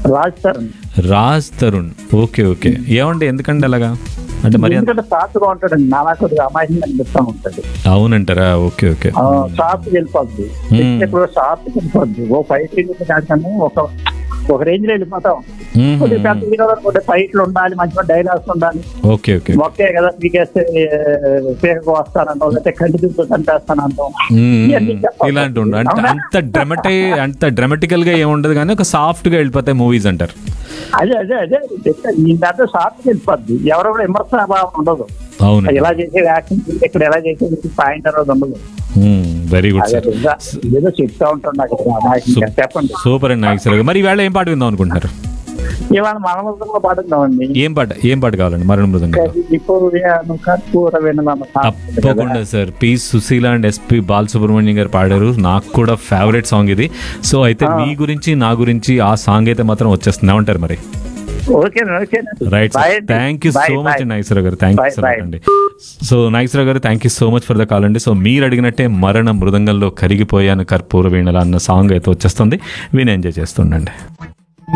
Raj sir Raj Tarun okay okay ఏమండి ఎందుకండి అలాగా అంటే మరి అంత- ఎందుకంటే సాఫ్ట్ గా ఉంటాడండి నాలా కొద్దిగా అమాయకంగా అనిపిస్తా ఉంటుంది అవునంటారా ఓకే ఓకే సాఫ్ట్ వెళ్ళిపోద్ది Hmm. ఇప్పుడు సాఫ్ట్ వెళ్ళిపోద్ది ఓ ఫైట్ కాదు ఒక ఒక రేంజ్ లో వెళ్ళిపోతాం మ్మ్. కొద్దిగా పెద్ద హీరో కొన్ని ఫైట్లు ఉండాలి మంచిగా డైలాగ్స్ ఉండాలి ఓకే ఓకే ఒకే కదా మీకేస్తే పేరుకు వస్తానంటాం లేకపోతే కంటి దింపు చంపేస్తానంటాం మ్మ్. ఇవన్నీ చెప్పాలి. ఇలాంటి ఉండు అంటే అవునా? అంత డ్రమటి అంత డ్రమటికల్ గా ఏముండదు కానీ ఒక సాఫ్ట్ గా వెళ్ళిపోతాయి మూవీస్ అంటారు అదే అదే అదే ఈ దాంట్లో సాఫ్ట్ వెళ్ళిపోద్ది ఎవరు కూడా విమర్శ భావం ఉండదు అవును ఎలా చేసేది యాక్షన్ ఇక్కడ ఎలా చేసేది పాయింట్ అనేది ఉండదు వెరీ గుడ్ అదే సార్ ఇంకా ఏదో చెప్తా ఉంటాను నాకు అమాయకంగా. చెప్పండి సూపర్ అండి నాయక్ సార్ మరి ఈవేళ ఏం పాట విందాం అనుకుంటున్నారు ఇవాళ మనమంతా పాడుతున్నామండి ఏం పాట ఏం పాట కావాలండి మరణ మృదంగా ఇప్పుడు కర్పూర వెనులమ్మ తప్పకుండా sir P Susheela and SP Balasubrahmanyam గారు పాడారు నాకు కూడా ఫేవరెట్ సాంగ్ ఇది సో అయితే మీ గురించి నా గురించి ఆ సాంగ్ అయితే మాత్రం వచ్చేస్తుంది ఏమంటారు మరి okay okay right thank you so much Nageswara గారు thank you Bye, so bye. Much అండి సో నాగేశ్వర గారు thank you so much for the call అండి సో మీరు అడిగినట్టే మరణ మృదంగంలో కరిగిపోయాను కర్పూర వీణల అన్న సాంగ్ అయితే వచ్చేస్తుంది విని ఎంజాయ్ చేస్తుండండి